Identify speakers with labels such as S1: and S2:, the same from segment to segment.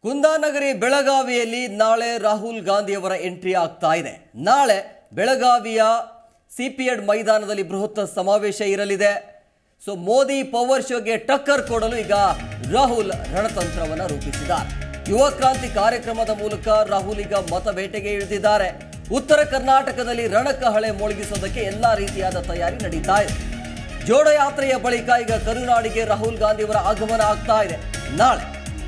S1: ಕುಂದಾನಗರಿ ಬೆಳಗಾವಿಯಲ್ಲಿ ನಾಳೆ ರಾಹುಲ್ ಗಾಂಧಿಯವರ ಎಂಟ್ರಿ ಆಗ್ತಾ ಇದೆ ನಾಳೆ ಬೆಳಗಾವಿಯ ಸಿಪಿಎಡ್ ಮೈದಾನದಲ್ಲಿ ಬೃಹತ್ ಸಮಾವೇಶ ಇರಲಿದೆ ಸೊ ಮೋದಿ ಪವರ್ ಶೋಗೆ ಟಕ್ಕರ್ ಕೊಡಲು ಈಗ ರಾಹುಲ್ ರಣತಂತ್ರವನ್ನ ರೂಪಿಸಿದ್ದಾರೆ ಯುವ ಕ್ರಾಂತಿ ಕಾರ್ಯಕ್ರಮದ ಮೂಲಕ ರಾಹುಲ್ ಈಗ ಮತ ಬೇಟೆಗೆ ಇಳಿದಿದ್ದಾರೆ ಉತ್ತರ ಕರ್ನಾಟಕದಲ್ಲಿ ರಣಕಹಳೆ ಮೊಳಗಿಸೋದಕ್ಕೆ ಎಲ್ಲಾ ರೀತಿಯಾದ ತಯಾರಿ ನಡೀತಾ ಇದೆ ಜೋಡ ಯಾತ್ರೆಯ ಬಳಿಕ ಈಗ ಕರುನಾಡಿಗೆ ರಾಹುಲ್ ಗಾಂಧಿಯವರ ಆಗಮನ ಆಗ್ತಾ ಇದೆ ನಾಳೆ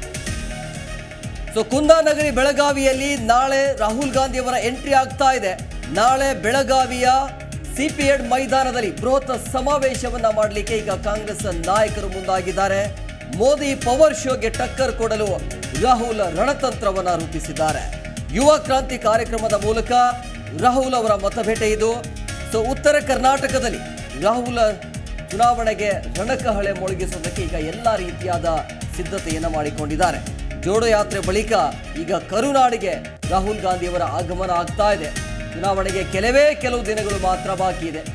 S1: ಸೊ ಕುಂದಾನಗರಿ ಬೆಳಗಾವಿಯಲ್ಲಿ ನಾಳೆ ರಾಹುಲ್ ಗಾಂಧಿಯವರ ಎಂಟ್ರಿ ಆಗ್ತಾ ಇದೆ ನಾಳೆ ಬೆಳಗಾವಿಯ ಸಿಪಿಎಡ್ ಮೈದಾನದಲ್ಲಿ ಬೃಹತ್ ಸಮಾವೇಶವನ್ನ ಮಾಡಲಿಕ್ಕೆ ಈಗ ಕಾಂಗ್ರೆಸ್ ನಾಯಕರು ಮುಂದಾಗಿದ್ದಾರೆ ಮೋದಿ ಪವರ್ ಶೋಗೆ ಟಕ್ಕರ್ ಕೊಡಲು ರಾಹುಲ್ ರಣತಂತ್ರವನ್ನ ರೂಪಿಸಿದ್ದಾರೆ ಯುವ ಕ್ರಾಂತಿ ಕಾರ್ಯಕ್ರಮದ ಮೂಲಕ ರಾಹುಲ್ ಅವರ ಮತಬೇಟೆ ಇದು ಸೊ ಉತ್ತರ ಕರ್ನಾಟಕದಲ್ಲಿ ರಾಹುಲ್ ಚುನಾವಣೆಗೆ ರಣಕಹಳೆ ಮೊಳಗಿಸೋದಕ್ಕೆ ಈಗ ಎಲ್ಲ ರೀತಿಯಾದ ಸಿದ್ಧತೆಯನ್ನು ಮಾಡಿಕೊಂಡಿದ್ದಾರೆ ಜೋಡೋ ಯಾತ್ರೆ ಬಳಿಕ ಈಗ ಕರುನಾಡಿಗೆ ರಾಹುಲ್ ಗಾಂಧಿಯವರ ಆಗಮನ ಆಗ್ತಾ ಇದೆ ಚುನಾವಣೆಗೆ ಕೆಲವೇ ಕೆಲವು ದಿನಗಳು ಮಾತ್ರ ಬಾಕಿ ಇದೆ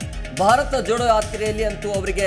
S1: ಭಾರತ ಜೋಡೋ ಯಾತ್ರೆಯಲ್ಲಿ ಅಂತೂ ಅವರಿಗೆ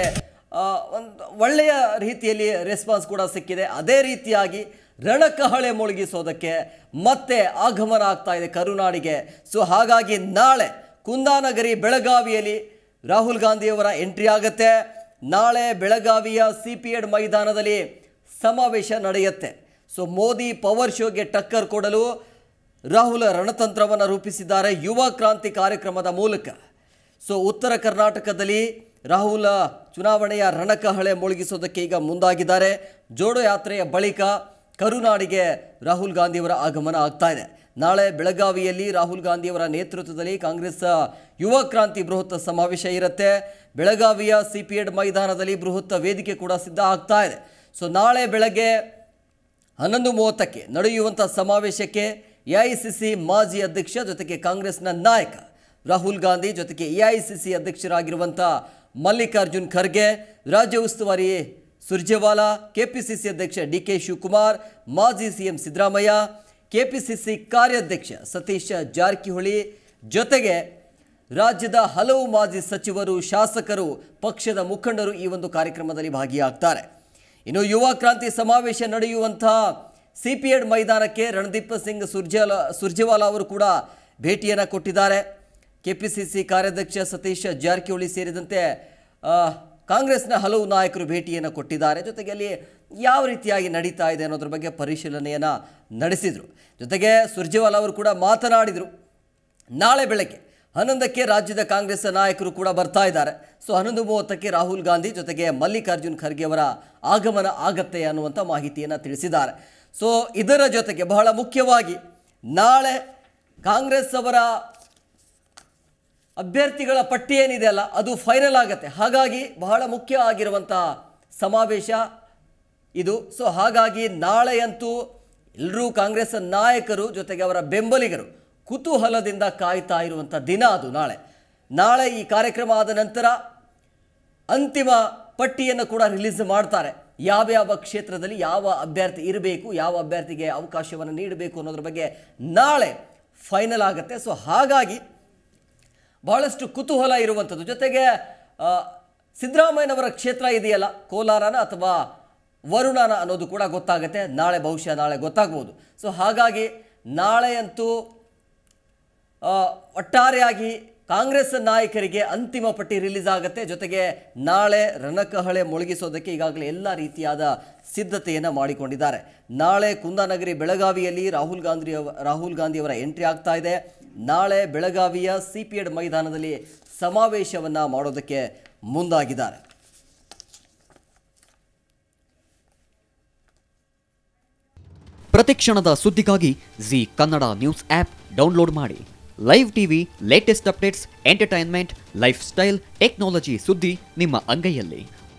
S1: ಒಂದು ಒಳ್ಳೆಯ ರೀತಿಯಲ್ಲಿ ರೆಸ್ಪಾನ್ಸ್ ಕೂಡ ಸಿಕ್ಕಿದೆ ಅದೇ ರೀತಿಯಾಗಿ ರಣಕಹಳೆ ಮೊಳಗಿಸೋದಕ್ಕೆ ಮತ್ತೆ ಆಗಮನ ಆಗ್ತಾ ಇದೆ ಕರುನಾಡಿಗೆ ಸೊ ಹಾಗಾಗಿ ನಾಳೆ ಕುಂದಾನಗರಿ ಬೆಳಗಾವಿಯಲ್ಲಿ ರಾಹುಲ್ ಗಾಂಧಿಯವರ ಎಂಟ್ರಿ ಆಗುತ್ತೆ ನಾಳೆ ಬೆಳಗಾವಿಯ ಸಿ ಪಿ ಎಡ್ ಮೈದಾನದಲ್ಲಿ ಸಮಾವೇಶ ನಡೆಯುತ್ತೆ ಸೊ ಮೋದಿ ಪವರ್ ಶೋಗೆ ಟಕ್ಕರ್ ಕೊಡಲು ರಾಹುಲ್ ರಣತಂತ್ರವನ್ನು ರೂಪಿಸಿದ್ದಾರೆ ಯುವ ಕ್ರಾಂತಿ ಕಾರ್ಯಕ್ರಮದ ಮೂಲಕ ಸೊ ಉತ್ತರ ಕರ್ನಾಟಕದಲ್ಲಿ ರಾಹುಲ್ ಚುನಾವಣೆಯ ರಣಕಹಳೆ ಮೊಳಗಿಸೋದಕ್ಕೆ ಈಗ ಮುಂದಾಗಿದ್ದಾರೆ ಜೋಡೋ ಯಾತ್ರೆಯ ಬಳಿಕ ಕರುನಾಡಿಗೆ ರಾಹುಲ್ ಗಾಂಧಿಯವರ ಆಗಮನ ಆಗ್ತಾ ಇದೆ ನಾಳೆ ಬೆಳಗಾವಿಯಲ್ಲಿ ರಾಹುಲ್ ಗಾಂಧಿಯವರ ನೇತೃತ್ವದಲ್ಲಿ ಕಾಂಗ್ರೆಸ್ ಯುವ ಕ್ರಾಂತಿ ಬೃಹತ್ ಸಮಾವೇಶ ಇರುತ್ತೆ ಬೆಳಗಾವಿಯ ಸಿ ಪಿ ಎಡ್ ಮೈದಾನದಲ್ಲಿ ಬೃಹತ್ ವೇದಿಕೆ ಕೂಡ ಸಿದ್ಧ ಆಗ್ತಾ ಇದೆ ಸೊ ನಾಳೆ ಬೆಳಗ್ಗೆ ಹನ್ನೊಂದು ಮೂವತ್ತಕ್ಕೆ ನಡೆಯುವಂಥ ಸಮಾವೇಶಕ್ಕೆ ಎಐಸಿಸಿ ಮಾಜಿ ಅಧ್ಯಕ್ಷ ಜೊತೆಗೆ ಕಾಂಗ್ರೆಸ್ನ ನಾಯಕ ರಾಹುಲ್ ಗಾಂಧಿ ಜೊತೆಗೆ ಎಐಸಿಸಿ ಅಧ್ಯಕ್ಷರಾಗಿರುವಂಥ ಮಲ್ಲಿಕಾರ್ಜುನ್ ಖರ್ಗೆ ರಾಜ್ಯ ಉಸ್ತುವಾರಿ ಸುರ್ಜೇವಾಲಾ ಕೆಪಿಸಿಸಿ ಅಧ್ಯಕ್ಷ ಡಿ ಕೆ ಶಿವಕುಮಾರ್ ಮಾಜಿ ಸಿಎಂ ಸಿದ್ದರಾಮಯ್ಯ ಕೆಪಿಸಿಸಿ ಕಾರ್ಯಾಧ್ಯಕ್ಷ ಸತೀಶ್ ಜಾರಕಿಹೊಳಿ ಜೊತೆಗೆ ರಾಜ್ಯದ ಹಲವು ಮಾಜಿ ಸಚಿವರು ಶಾಸಕರು ಪಕ್ಷದ ಮುಖಂಡರು ಈ ಒಂದು ಕಾರ್ಯಕ್ರಮದಲ್ಲಿ ಭಾಗಿಯಾಗ್ತಾರೆ ಇನ್ನು ಯುವ ಕ್ರಾಂತಿ ಸಮಾವೇಶ ನಡೆಯುವಂಥ ಸಿ ಪಿ ಎಡ್ ಮೈದಾನಕ್ಕೆ ರಣದೀಪ್ ಸಿಂಗ್ ಸುರ್ಜೇವಾಲಾ ಸುರ್ಜೇವಾಲಾ ಅವರು ಕೂಡ ಭೇಟಿಯನ್ನು ಕೊಟ್ಟಿದ್ದಾರೆ ಕೆಪಿಸಿಸಿ ಕಾರ್ಯಾಧ್ಯಕ್ಷ ಸತೀಶ್ ಜಾರಕಿಹೊಳಿ ಸೇರಿದಂತೆ ಆ, ಕಾಂಗ್ರೆಸ್ನ ಹಲವು ನಾಯಕರು ಭೇಟಿಯನ್ನು ಕೊಟ್ಟಿದ್ದಾರೆ ಜೊತೆಗೆ ಅಲ್ಲಿ ಯಾವ ರೀತಿಯಾಗಿ ನಡೀತಾ ಇದೆ ಅನ್ನೋದ್ರ ಬಗ್ಗೆ ಪರಿಶೀಲನೆಯನ್ನು ನಡೆಸಿದರು ಜೊತೆಗೆ ಸುರ್ಜೇವಾಲಾ ಅವರು ಕೂಡ ಮಾತನಾಡಿದರು ನಾಳೆ ಬೆಳಗ್ಗೆ ಹನ್ನೊಂದಕ್ಕೆ ರಾಜ್ಯದ ಕಾಂಗ್ರೆಸ್ ನಾಯಕರು ಕೂಡ ಬರ್ತಾ ಇದ್ದಾರೆ ಸೊ ಹನ್ನೊಂದು ಮೂವತ್ತಕ್ಕೆ ರಾಹುಲ್ ಗಾಂಧಿ ಜೊತೆಗೆ ಮಲ್ಲಿಕಾರ್ಜುನ್ ಖರ್ಗೆ ಅವರ ಆಗಮನ ಆಗತ್ತೆ ಅನ್ನುವಂಥ ಮಾಹಿತಿಯನ್ನು ತಿಳಿಸಿದ್ದಾರೆ ಸೊ ಇದರ ಜೊತೆಗೆ ಬಹಳ ಮುಖ್ಯವಾಗಿ ನಾಳೆ ಕಾಂಗ್ರೆಸ್ ಅವರ ಅಭ್ಯರ್ಥಿಗಳ ಪಟ್ಟಿ ಏನಿದೆ ಅಲ್ಲ ಅದು ಫೈನಲ್ ಆಗುತ್ತೆ ಹಾಗಾಗಿ ಬಹಳ ಮುಖ್ಯ ಆಗಿರುವಂಥ ಸಮಾವೇಶ ಇದು ಸೊ ಹಾಗಾಗಿ ನಾಳೆಯಂತೂ ಎಲ್ಲರೂ ಕಾಂಗ್ರೆಸ್ ನಾಯಕರು ಜೊತೆಗೆ ಅವರ ಬೆಂಬಲಿಗರು ಕುತೂಹಲದಿಂದ ಕಾಯ್ತಾ ಇರುವಂಥ ದಿನ ಅದು ನಾಳೆ ನಾಳೆ ಈ ಕಾರ್ಯಕ್ರಮ ಆದ ನಂತರ ಅಂತಿಮ ಪಟ್ಟಿಯನ್ನು ಕೂಡ ರಿಲೀಸ್ ಮಾಡ್ತಾರೆ ಯಾವ್ಯಾವ ಕ್ಷೇತ್ರದಲ್ಲಿ ಯಾವ ಅಭ್ಯರ್ಥಿ ಇರಬೇಕು ಯಾವ ಅಭ್ಯರ್ಥಿಗೆ ಅವಕಾಶವನ್ನು ನೀಡಬೇಕು ಅನ್ನೋದ್ರ ಬಗ್ಗೆ ನಾಳೆ ಫೈನಲ್ ಆಗುತ್ತೆ ಸೊ ಹಾಗಾಗಿ ಬಹಳಷ್ಟು ಕುತೂಹಲ ಇರುವಂಥದ್ದು ಜೊತೆಗೆ ಆ, ಸಿದ್ದರಾಮಯ್ಯನವರ ಕ್ಷೇತ್ರ ಇದೆಯಲ್ಲ ಕೋಲಾರನ ಅಥವಾ ವರುಣನ ಅನ್ನೋದು ಕೂಡ ಗೊತ್ತಾಗುತ್ತೆ ನಾಳೆ ಬಹುಶಃ ನಾಳೆ ಗೊತ್ತಾಗ್ಬೋದು ಸೊ ಹಾಗಾಗಿ ನಾಳೆಯಂತೂ ಆ, ಒಟ್ಟಾರೆಯಾಗಿ ಕಾಂಗ್ರೆಸ್ ನಾಯಕರಿಗೆ ಅಂತಿಮ ಪಟ್ಟಿ ರಿಲೀಸ್ ಆಗುತ್ತೆ ಜೊತೆಗೆ ನಾಳೆ ರಣಕಹಳೆ ಮೊಳಗಿಸೋದಕ್ಕೆ ಈಗಾಗಲೇ ಎಲ್ಲ ರೀತಿಯಾದ ಸಿದ್ಧತೆಯನ್ನು ಮಾಡಿಕೊಂಡಿದ್ದಾರೆ ನಾಳೆ ಕುಂದಾನಗರಿ ಬೆಳಗಾವಿಯಲ್ಲಿ ರಾಹುಲ್ ಗಾಂಧಿ ಅವ- ರಾಹುಲ್ ಗಾಂಧಿಯವರ ಎಂಟ್ರಿ ಆಗ್ತಾ ಇದೆ ನಾಳೆ ಬೆಳಗಾವಿಯ ಸಿ ಪಿ ಎಡ್ ಮೈದಾನದಲ್ಲಿ ಸಮಾವೇಶವನ್ನು ಮಾಡೋದಕ್ಕೆ ಮುಂದಾಗಿದ್ದಾರೆ
S2: ಪ್ರತಿಕ್ಷಣದ ಸುದ್ದಿಗಾಗಿ Zee Kannada news app download ಮಾಡಿ live TV latest updates entertainment lifestyle technology ಸುದ್ದಿ ನಿಮ್ಮ ಅಂಗೈಯಲ್ಲಿ